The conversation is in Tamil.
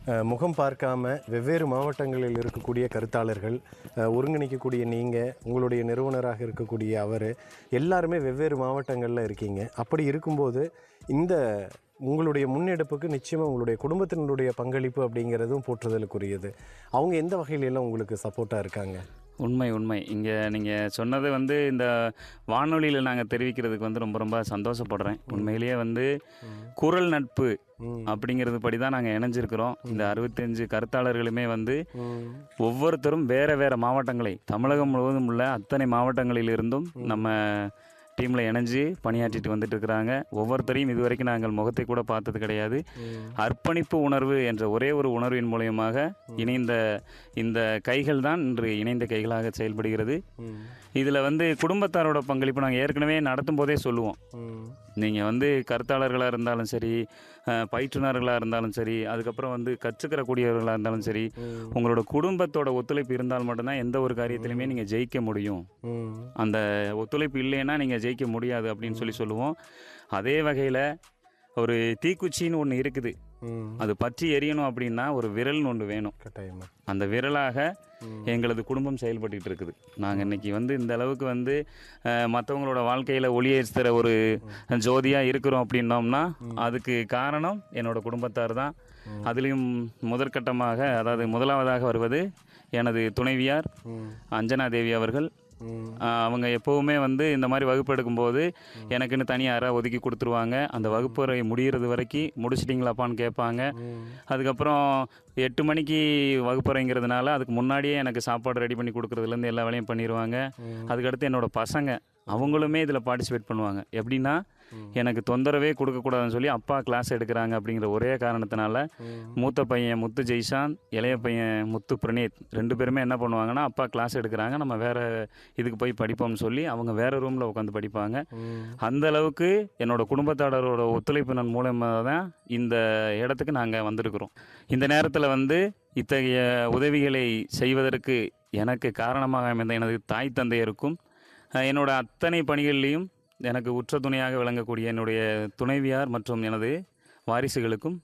அஹ், முகம் பார்க்காம வெவ்வேறு மாவட்டங்களில் இருக்கக்கூடிய கருத்தாளர்கள் அஹ், ஒருங்கிணைக்கக்கூடிய நீங்கள் உங்களுடைய நிறுவனராக இருக்கக்கூடிய அவர் எல்லாருமே வெவ்வேறு மாவட்டங்களில் இருக்கீங்க அப்படி இருக்கும்போது இந்த உங்களுடைய முன்னெடுப்புக்கு நிச்சயமாக உங்களுடைய குடும்பத்தினருடைய பங்களிப்பு அப்படிங்கிறதும் போற்றுதலுக்குரியது அவங்க எந்த வகையிலெல்லாம் உங்களுக்கு சப்போர்ட்டாக இருக்காங்க உண்மை உண்மை இங்கே நீங்கள் சொன்னது வந்து இந்த வானொலியில் நாங்கள் தெரிவிக்கிறதுக்கு வந்து ரொம்ப ரொம்ப சந்தோஷப்படுறேன் உண்மையிலேயே வந்து குரல் நட்பு ம். அப்படிங்கிறது படி தான் நாங்கள் இணைஞ்சிருக்கிறோம் இந்த அறுபத்தஞ்சு கருத்தாளர்களுமே வந்து ம். ஒவ்வொருத்தரும் வேற வேற மாவட்டங்களை தமிழகம் முழுவதும் உள்ள அத்தனை மாவட்டங்களிலிருந்தும் நம்ம டீமில் இணைஞ்சு பணியாற்றிட்டு வந்துட்டு இருக்கிறாங்க ஒவ்வொருத்தரையும் இதுவரைக்கும் நாங்கள் முகத்தை கூட பார்த்தது கிடையாது அர்ப்பணிப்பு உணர்வு என்ற ஒரே ஒரு உணர்வின் மூலியமாக இணைந்த இந்த கைகள் தான் இன்று இணைந்த கைகளாக செயல்படுகிறது ம். இதில் வந்து குடும்பத்தாரோட பங்களிப்பு நாங்கள் ஏற்கனவே நடத்தும் போதே சொல்லுவோம் ம். நீங்கள் வந்து கருத்தாளர்களாக இருந்தாலும் சரி அஹ், பயிற்றுனர்களாக இருந்தாலும் சரி அதுக்கப்புறம் வந்து கற்றுக்கிறக்கூடியவர்களாக இருந்தாலும் சரி உங்களோட குடும்பத்தோட ஒத்துழைப்பு இருந்தால் மட்டும்தான் எந்த ஒரு காரியத்திலையுமே நீங்கள் ஜெயிக்க முடியும் ம். அந்த ஒத்துழைப்பு இல்லைன்னா நீங்கள் ஜெயிக்க முடியாது அப்படின்னு சொல்லி சொல்லுவோம் அதே வகையில் ஒரு தீக்குச்சின்னு ஒன்று இருக்குது ம். அது பற்றி எரியணும் அப்படின்னா ஒரு விரல்னு ஒன்று வேணும் கட்டாயமா அந்த விரலாக எங்களது குடும்பம் செயல்பட்டுட்டு இருக்குது நாங்கள் இன்னைக்கு வந்து இந்த அளவுக்கு வந்து மற்றவங்களோட வாழ்க்கையில் ஒளியேற்றுற ஒரு ஜோதியாக இருக்கிறோம் அப்படின்னோம்னா அதுக்கு காரணம் என்னோட குடும்பத்தார் தான் அதுலேயும் முதற்கட்டமாக அதாவது முதலாவதாக வருவது எனது துணைவியார் ம். அஞ்சனா தேவி அவர்கள் ம். ஆஹ் அவங்க எப்போவுமே வந்து இந்த மாதிரி வகுப்பு எடுக்கும்போது எனக்குன்னு தனியாக அறை ஒதுக்கி கொடுத்துருவாங்க அந்த வகுப்பறை முடிகிறது வரைக்கும் முடிச்சிட்டிங்களாப்பான்னு கேட்பாங்க அதுக்கப்புறம் எட்டு மணிக்கு வகுப்பறைங்கிறதுனால அதுக்கு முன்னாடியே எனக்கு சாப்பாடு ரெடி பண்ணி கொடுக்குறதுலேருந்து எல்லா வேலையும் பண்ணிடுவாங்க அதுக்கடுத்து என்னோட பசங்க அவங்களுமே இதில் பார்ட்டிசிபேட் பண்ணுவாங்க எப்படின்னா எனக்கு தொந்தரவே கொடுக்கக்கூடாதுன்னு சொல்லி அப்பா கிளாஸ் எடுக்கிறாங்க அப்படிங்கிற ஒரே காரணத்தினால மூத்த பையன் முத்து ஜெய்சாந்த் இளைய பையன் முத்து பிரணீத் ரெண்டு பேருமே என்ன பண்ணுவாங்கன்னா அப்பா கிளாஸ் எடுக்கிறாங்க நம்ம வேற இதுக்கு போய் படிப்போம்னு சொல்லி அவங்க வேற ரூமில் உட்காந்து படிப்பாங்க அந்த அளவுக்கு என்னோட குடும்பத்தாரோட ஒத்துழைப்பின் மூலமாக தான் இந்த இடத்துக்கு நாங்கள் வந்திருக்கிறோம் இந்த நேரத்தில் வந்து இத்தகைய உதவிகளை செய்வதற்கு எனக்கு காரணமாக அமைந்த எனது தாய் தந்தையருக்கும் அஹ், என்னோட அத்தனை பணிகள்லையும் எனக்கு உற்ற துணையாக விளங்கக்கூடிய என்னுடைய துணைவியார் மற்றும் எனது வாரிசுகளுக்கும்